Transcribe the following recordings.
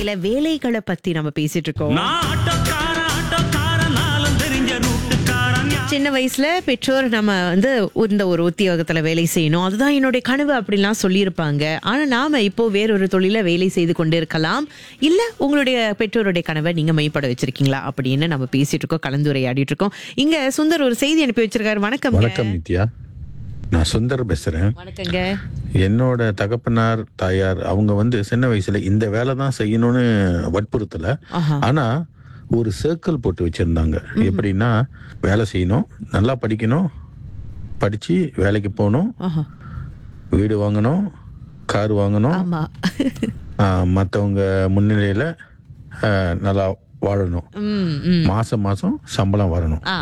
நிகழ்ச்சியில வேலைகளை பத்தி நம்ம பேசிட்டு இருக்கோம் நான் ஆட்டோக்கார ஆட்டோக்கார நாளும் தெரிஞ்ச ரூட்டுக்காரன் யா- சின்ன வயசுல பெற்றோர் நம்ம வந்து இந்த ஒரு உத்தியோகத்துல வேலை செய்யணும் அதுதான் என்னுடைய கனவு அப்படிலாம் சொல்லியிருப்பாங்க ஆனா நாம இப்போ வேறொரு தொழில வேலை செய்து கொண்டு இருக்கலாம் இல்ல உங்களுடைய பெற்றோருடைய கனவை நீங்க மைப்பட வச்சிருக்கீங்களா அப்படின்னு நம்ம பேசிட்டு இருக்கோம் கலந்துரையாடிட்டு இருக்கோம் இங்க சுந்தர் ஒரு செய்தி அனுப்பி வச்சிருக்காரு வணக்கம் வணக்கம் நித்யா நான் சுந்தர் பேசுறேன் வணக்கங்க என்னோட தகப்பனார் தாயார் அவங்க வந்து சின்ன வயசுல இந்த வேலை தான் செய்யணும்னு வற்புறுத்தல ஆஹா. ஆனா ஒரு சர்க்கிள் போட்டு வச்சிருந்தாங்க எப்படின்னா வேலை செய்யணும் நல்லா படிக்கணும் படிச்சு வேலைக்கு போகணும் ஆஹா. வீடு வாங்கணும் கார் வாங்கணும் ஆமா ஆஹ், மத்தவங்க முன்னிலையில ஆஹ், நல்லா வாழணும் ம், ம். மாசம் மாசம் சம்பளம் வரணும் ஆ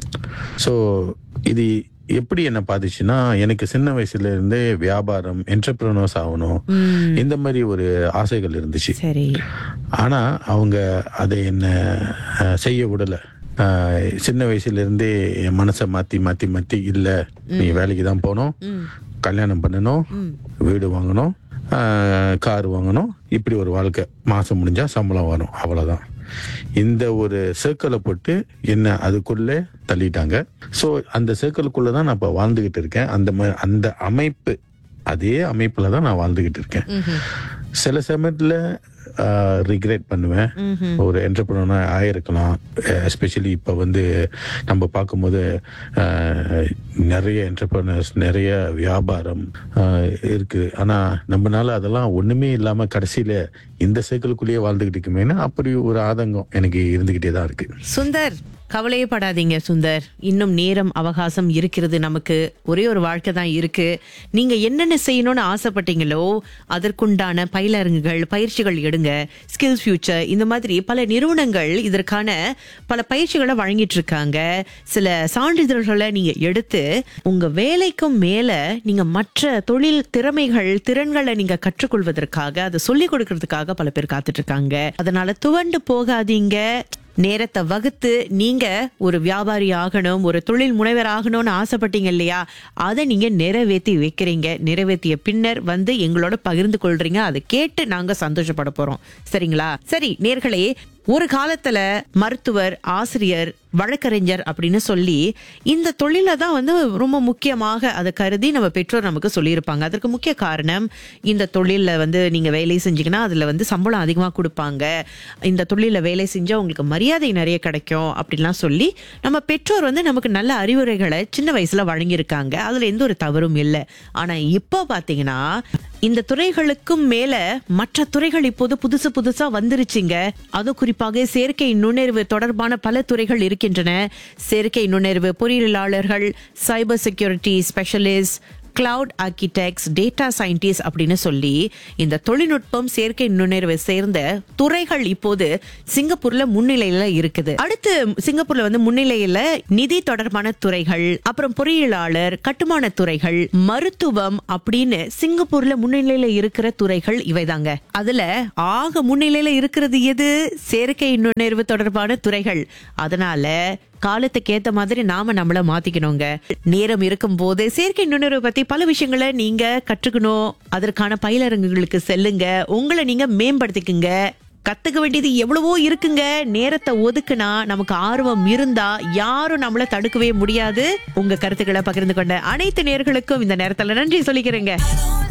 ஸோ இது எப்படி என்ன பாதிச்சுன்னா எனக்கு சின்ன வயசுல இருந்தே வியாபாரம் என்டர்பிரினர்ஸ் ஆகணும் ம். இந்த மாதிரி ஒரு ஆசைகள் இருந்துச்சு சரி ஆனா அவங்க அதை என்ன அஹ், செய்ய விடல அஹ், சின்ன வயசுல இருந்தே என் மனசை மாத்தி மாத்தி மாத்தி இல்ல நீ வேலைக்கு தான் போகணும் ம். கல்யாணம் பண்ணணும் வீடு வாங்கணும் கார் வாங்கணும் இப்படி ஒரு வாழ்க்கை மாசம் முடிஞ்சா சம்பளம் வரும் அவ்வளவுதான் இந்த ஒரு சர்க்கிளை போட்டு என்ன அதுக்குள்ளே தள்ளிட்டாங்க ஸோ அந்த சர்க்கிளுக்குள்ள தான் நான் இப்போ வாழ்ந்துகிட்டு இருக்கேன் அந்த ம- அந்த அமைப்பு அதே அமைப்புல தான் நான் வாழ்ந்துகிட்டு இருக்கேன் சில சமயத்துல ரிக்ரெட் பண்ணுவேன் ஒரு என்டர்பிரினர் ஆயிருக்கலாம் எஸ்பெஷலி இப்போ வந்து நம்ம பார்க்கும்போது அஹ், நிறைய என்டர்பிரினர்ஸ் நிறைய வியாபாரம் அஹ், இருக்கு ஆனா நம்மனால அதெல்லாம் ஒண்ணுமே இல்லாம கடைசியில இந்த சைக்கிளுக்குள்ளேயே வாழ்ந்துகிட்டு இருக்குமேனா அப்படி ஒரு ஆதங்கம் எனக்கு இருந்துகிட்டே தான் இருக்கு சுந்தர் கவலையே படாதீங்க சுந்தர் இன்னும் நேரம் அவகாசம் இருக்கிறது நமக்கு ஒரே ஒரு வாழ்க்கை தான் இருக்கு நீங்க என்னென்ன செய்யணும்னு ஆசைப்பட்டீங்களோ அதற்குண்டான பயிலரங்குகள் பயிற்சிகள் எடுங்க ஸ்கில்ஸ் ஃபியூச்சர் இந்த மாதிரி பல நிறுவனங்கள் இதற்கான பல பயிற்சிகளை வழங்கிட்டு இருக்காங்க சில சான்றிதழ்களை நீங்க எடுத்து உங்க வேலைக்கும் மேல நீங்க மற்ற தொழில் திறமைகள் திறன்களை நீங்க கற்றுக்கொள்வதற்காக அதை சொல்லிக் கொடுக்கறதுக்காக பல பேர் காத்துட்டு இருக்காங்க அதனால துவண்டு போகாதீங்க நேரத்தை வகுத்து நீங்க ஒரு வியாபாரி ஆகணும் ஒரு தொழில் முனைவர் ஆகணும்னு ஆசைப்பட்டீங்க இல்லையா அதை நீங்க நிறைவேற்றி வைக்கிறீங்க நிறைவேற்றிய பின்னர் வந்து எங்களோட பகிர்ந்து கொள்றீங்க அதை கேட்டு நாங்க சந்தோஷப்பட போறோம் சரிங்களா சரி நேர்களே ஒரு காலத்துல மருத்துவர் ஆசிரியர் வழக்கறிஞர் அப்படின்னு சொல்லி இந்த தொழிலை தான் வந்து ரொம்ப முக்கியமாக அதை கருதி நம்ம பெற்றோர் நமக்கு சொல்லியிருப்பாங்க அதற்கு முக்கிய காரணம் இந்த தொழிலில் வந்து நீங்க வேலை செஞ்சீங்கன்னா அதுல வந்து சம்பளம் அதிகமாக கொடுப்பாங்க இந்த தொழிலில் வேலை செஞ்சா உங்களுக்கு மரியாதை நிறைய கிடைக்கும் அப்படின்லாம் சொல்லி நம்ம பெற்றோர் வந்து நமக்கு நல்ல அறிவுரைகளை சின்ன வயசுல வழங்கியிருக்காங்க அதுல எந்த ஒரு தவறும் இல்லை ஆனா இப்போ பாத்தீங்கன்னா இந்த துறைகளுக்கும் மேல மற்ற துறைகள் இப்போது புதுசு புதுசா வந்துருச்சுங்க அது குறிப்பாக செயற்கை நுண்ணறிவு தொடர்பான பல துறைகள் இருக்கின்றன செயற்கை நுண்ணறிவு பொறியியலாளர்கள் cyber security specialist cloud architects data scientist அப்படின்னு சொல்லி இந்த தொழில்நுட்பம் செயற்கை நுண்ணறிவை சேர்ந்த துறைகள் இப்போது சிங்கப்பூர்ல முன்னிலையில இருக்குது அடுத்து சிங்கப்பூர்ல வந்து முன்னிலையில நிதி தொடர்பான துறைகள் அப்புறம் பொறியியலாளர் கட்டுமான துறைகள் மருத்துவம் அப்படின்னு சிங்கப்பூர்ல முன்னிலையில இருக்கிற துறைகள் இவைதாங்க அதுல ஆக முன்னிலையில இருக்கிறது எது செயற்கை நுண்ணறிவு தொடர்பான துறைகள் அதனால காலத்துக்கு ஏத்த மாதிரி நாம நம்மள மாத்திக்கணுங்க நேரம் இருக்கும் போது செயற்கை நுண்ணறிவு பத்தி பல விஷயங்களை நீங்க கற்றுக்கணும் அதற்கான பயிலரங்குகளுக்கு செல்லுங்க உங்களை நீங்க மேம்படுத்திக்குங்க கத்துக்க வேண்டியது எவ்வளவோ இருக்குங்க நேரத்தை ஒதுக்குனா நமக்கு ஆர்வம் இருந்தா யாரும் நம்மள தடுக்கவே முடியாது உங்க கருத்துக்களை பகிர்ந்து கொண்ட அனைத்து நேர்களுக்கும் இந்த நேரத்துல நன்றி சொல்லிக்கிறேங்க